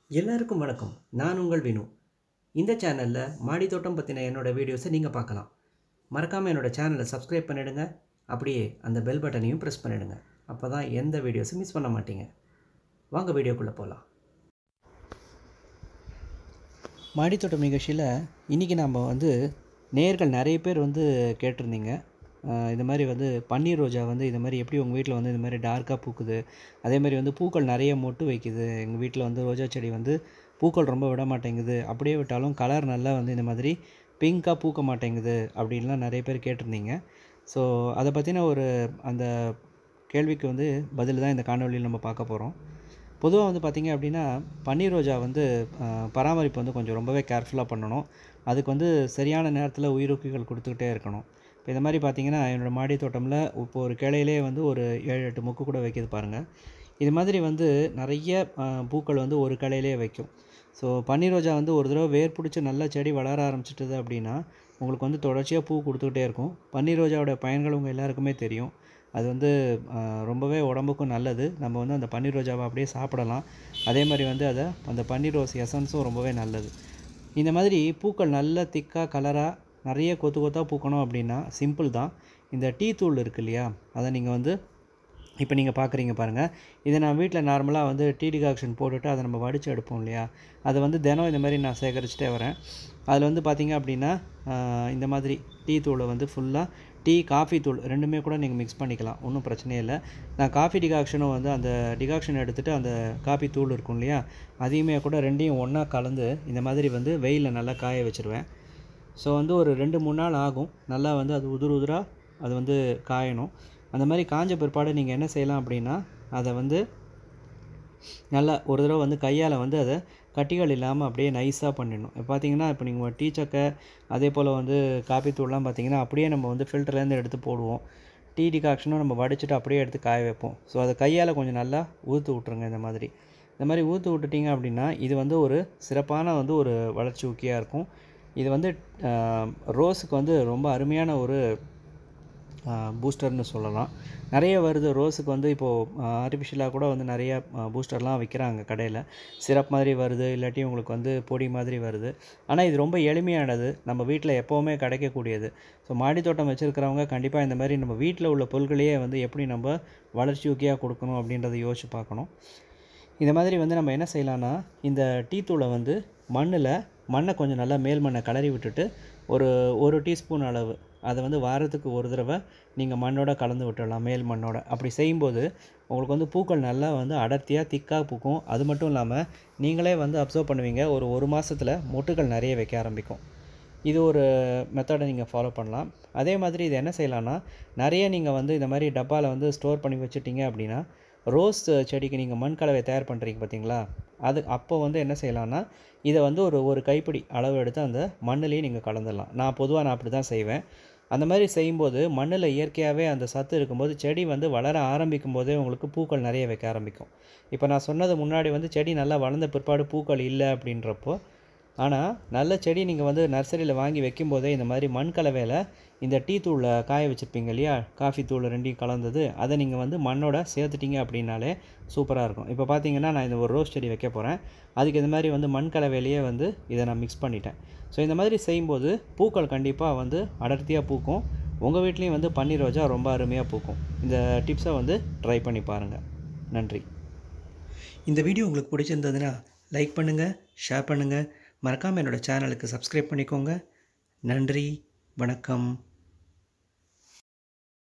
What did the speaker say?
எல்லாருக்கும் வணக்கம் நான் உங்கள் வினு இந்த சேனலில் மாடி தோட்டம் பற்றின என்னோட வீடியோஸை நீங்கள் பார்க்கலாம் மறக்காமல் என்னோட சேனலை சப்ஸ்கிரைப் பண்ணிடுங்க அப்படியே அந்த பெல் பட்டனையும் ப்ரெஸ் பண்ணிடுங்க அப்போ தான் எந்த வீடியோஸும் மிஸ் பண்ண மாட்டீங்க வாங்க வீடியோக்குள்ளே போகலாம் மாடித்தோட்டம் நிகழ்ச்சியில் இன்றைக்கி நாம் வந்து நேர்கள் நிறைய பேர் வந்து கேட்டிருந்தீங்க ஆஹ் இந்த மாதிரி வந்து பன்னீர் ரோஜா வந்து இது மாதிரி எப்படி உங்கள் வீட்டில் வந்து இது மாதிரி டார்க்காக பூக்குது அதே மாதிரி வந்து பூக்கள் நிறைய மொட்டு வைக்குது எங்கள் வீட்டில் வந்து ரோஜா செடி வந்து பூக்கள் ரொம்ப விட மாட்டேங்குது அப்படியே விட்டாலும் கலர் நல்லா வந்து இந்த மாதிரி பிங்க்காக பூக்க மாட்டேங்குது அப்படின்லாம் நிறைய பேர் கேட்டிருந்தீங்க ஸோ அதை பற்றின ஒரு அந்த கேள்விக்கு வந்து பதில் தான் இந்த காணொலியில் நம்ம பார்க்க போகிறோம் பொதுவாக வந்து பார்த்திங்க அப்படின்னா பன்னீர் ரோஜா வந்து ஆஹ், பராமரிப்பு வந்து கொஞ்சம் ரொம்பவே கேர்ஃபுல்லாக பண்ணணும் அதுக்கு வந்து சரியான நேரத்தில் உயிரூக்கிகள் கொடுத்துக்கிட்டே இருக்கணும் இப்போ இந்த மாதிரி பார்த்தீங்கன்னா என்னோடய மாடி தோட்டமில் இப்போ ஒரு கிளையிலே வந்து ஒரு ஏழு எட்டு மொக்கு கூட வைக்கிது பாருங்கள் இது மாதிரி வந்து நிறைய ஆஹ், பூக்கள் வந்து ஒரு கிளையிலே வைக்கும் ஸோ பன்னீர் ரோஜா வந்து ஒரு தடவை வேர் பிடிச்சி நல்லா செடி வளர ஆரம்பிச்சிட்டது அப்படின்னா உங்களுக்கு வந்து தொடர்ச்சியாக பூ கொடுத்துக்கிட்டே இருக்கும் பன்னீர் ரோஜாவோட பயன்கள் உங்கள் எல்லாருக்குமே தெரியும் அது வந்து ஆஹ், ரொம்பவே உடம்புக்கும் நல்லது நம்ம வந்து அந்த பன்னீர் ரோஜாவை அப்படியே சாப்பிடலாம் அதே மாதிரி வந்து அதை அந்த பன்னீர் ரோஸ் எசன்ஸும் ரொம்பவே நல்லது இந்த மாதிரி பூக்கள் நல்ல திக்காக கலராக நிறைய கொத்து கொத்தாக பூக்கணும் அப்படின்னா சிம்பிள் தான் இந்த டீ தூள் இருக்கு இல்லையா அதை நீங்கள் வந்து இப்போ நீங்கள் பார்க்குறீங்க பாருங்கள் இதை நான் வீட்டில் நார்மலாக வந்து டீ டிகாக்ஷன் போட்டுட்டு அதை நம்ம வடித்து எடுப்போம் இல்லையா அதை வந்து தினம் இந்த மாதிரி நான் சேகரிச்சுட்டே வரேன் அதில் வந்து பார்த்தீங்க அப்படின்னா ஆஹ், இந்த மாதிரி டீ தூளை வந்து ஃபுல்லாக டீ காஃபி தூள் ரெண்டுமே கூட நீங்கள் மிக்ஸ் பண்ணிக்கலாம் ஒன்றும் பிரச்சனையே இல்லை நான் காஃபி டிகாக்ஷனும் வந்து அந்த டிகாக்ஷன் எடுத்துகிட்டு அந்த காஃபி தூள் இருக்கும் இல்லையா அதையுமே கூட ரெண்டையும் ஒன்றா கலந்து இந்த மாதிரி வந்து வெயிலில் நல்லா காய வச்சுருவேன் ஸோ வந்து ஒரு ரெண்டு மூணு நாள் ஆகும் நல்லா வந்து அது உதிர் உதிராக அது வந்து காயணும் அந்த மாதிரி காஞ்ச பிற்பாடு நீங்கள் என்ன செய்யலாம் அப்படின்னா அதை வந்து நல்லா ஒரு தடவை வந்து கையால் வந்து அதை கட்டிகள் இல்லாமல் அப்படியே நைஸாக பண்ணிடணும் இப்போ பார்த்தீங்கன்னா இப்போ நீங்கள் டீ சக்கை அதே போல் வந்து காப்பி தூள்லாம் பார்த்தீங்கன்னா அப்படியே நம்ம வந்து ஃபில்டர்லேருந்து எடுத்து போடுவோம் டீ டிகாக்ஷனும் நம்ம வடிச்சிட்டு அப்படியே எடுத்து காய வைப்போம் ஸோ அதை கையால் கொஞ்சம் நல்லா ஊற்று விட்ருங்க இந்த மாதிரி இந்த மாதிரி ஊற்று விட்டுட்டிங்க அப்படின்னா இது வந்து ஒரு சிறப்பான வந்து ஒரு வளர்ச்சி ஊக்கியாக இருக்கும் இது வந்து ஆஹ், ரோஸுக்கு வந்து ரொம்ப அருமையான ஒரு பூஸ்டர்னு சொல்லலாம் நிறைய வருது ரோஸுக்கு வந்து இப்போது ஆர்டிஃபிஷியலாக கூட வந்து நிறைய பூஸ்டர்லாம் விற்கிறாங்க கடையில் சிரப் மாதிரி வருது இல்லாட்டி உங்களுக்கு வந்து பொடி மாதிரி வருது ஆனால் இது ரொம்ப எளிமையானது நம்ம வீட்டில் எப்போவுமே கிடைக்கக்கூடியது ஸோ மாடி தோட்டம் வச்சுருக்கிறவங்க கண்டிப்பாக இந்த மாதிரி நம்ம வீட்டில் உள்ள பொருட்களையே வந்து எப்படி நம்ம வளர்ச்சி ஊக்கியாக கொடுக்கணும் அப்படின்றத யோசிச்சு பார்க்கணும் இந்த மாதிரி வந்து நம்ம என்ன செய்யலாம்னா இந்த டீ தூளை வந்து மண்ணில் மண்ணை கொஞ்சம் நல்லா மேல் மண்ணை கலரி விட்டுட்டு ஒரு ஒரு டீஸ்பூன் அளவு அதை வந்து வாரத்துக்கு ஒரு தடவை நீங்கள் மண்ணோட கலந்து விட்டுடலாம் மேல் மண்ணோட அப்படி செய்யும்போது உங்களுக்கு வந்து பூக்கள் நல்லா வந்து அடர்த்தியாக திக்காக பூக்கும் அது மட்டும் இல்லாமல் நீங்களே வந்து அப்சர்வ் பண்ணுவீங்க ஒரு ஒரு மாதத்தில் மொட்டுகள் நிறைய வைக்க ஆரம்பிக்கும் இது ஒரு மெத்தடை நீங்கள் ஃபாலோ பண்ணலாம் அதே மாதிரி இது என்ன செய்யலாம்னா நிறைய நீங்கள் வந்து இந்த மாதிரி டப்பாவில் வந்து ஸ்டோர் பண்ணி வச்சுட்டீங்க அப்படின்னா ரோஸ் செடிக்கு நீங்கள் மண் கலவை தயார் பண்ணுறீங்க பார்த்தீங்களா அது அப்போ வந்து என்ன செய்யலாம்னா இதை வந்து ஒரு ஒரு கைப்பிடி அளவு எடுத்து அந்த மண்ணுலேயே நீங்கள் கலந்துடலாம் நான் பொதுவாக நான் அப்படி தான் செய்வேன் அந்த மாதிரி செய்யும்போது மண்ணில் இயற்கையாகவே அந்த சத்து இருக்கும்போது செடி வந்து வளர ஆரம்பிக்கும் போதே உங்களுக்கு பூக்கள் நிறைய வைக்க ஆரம்பிக்கும் இப்போ நான் சொன்னது முன்னாடி வந்து செடி நல்லா வளர்ந்த பிற்பாடு பூக்கள் இல்லை அப்படின்றப்போ ஆனால் நல்ல செடி நீங்கள் வந்து நர்சரியில் வாங்கி வைக்கும்போதே இந்த மாதிரி மண் கலவையில் இந்த டீ தூளை காய வச்சுருப்பீங்க இல்லையா காஃபி தூள் ரெண்டையும் கலந்தது அதை நீங்கள் வந்து மண்ணோட சேர்த்துட்டீங்க அப்படின்னாலே சூப்பராக இருக்கும் இப்போ பார்த்தீங்கன்னா நான் இந்த ஒரு ரோஸ் செடி வைக்க போகிறேன் அதுக்கு இந்த மாதிரி வந்து மண் கலவையிலேயே வந்து இதை நான் மிக்ஸ் பண்ணிட்டேன் ஸோ இந்த மாதிரி செய்யும்போது பூக்கள் கண்டிப்பாக வந்து அடர்த்தியாக பூக்கும் உங்கள் வீட்லேயும் வந்து பன்னீர் ரோஜா ரொம்ப அருமையாக பூக்கும் இந்த டிப்ஸை வந்து ட்ரை பண்ணி பாருங்கள் நன்றி இந்த வீடியோ உங்களுக்கு பிடிச்சிருந்ததுன்னா லைக் பண்ணுங்கள் ஷேர் பண்ணுங்கள் மறக்காமல் என்னோடய சேனலுக்கு சப்ஸ்கிரைப் பண்ணிக்கோங்க நன்றி வணக்கம்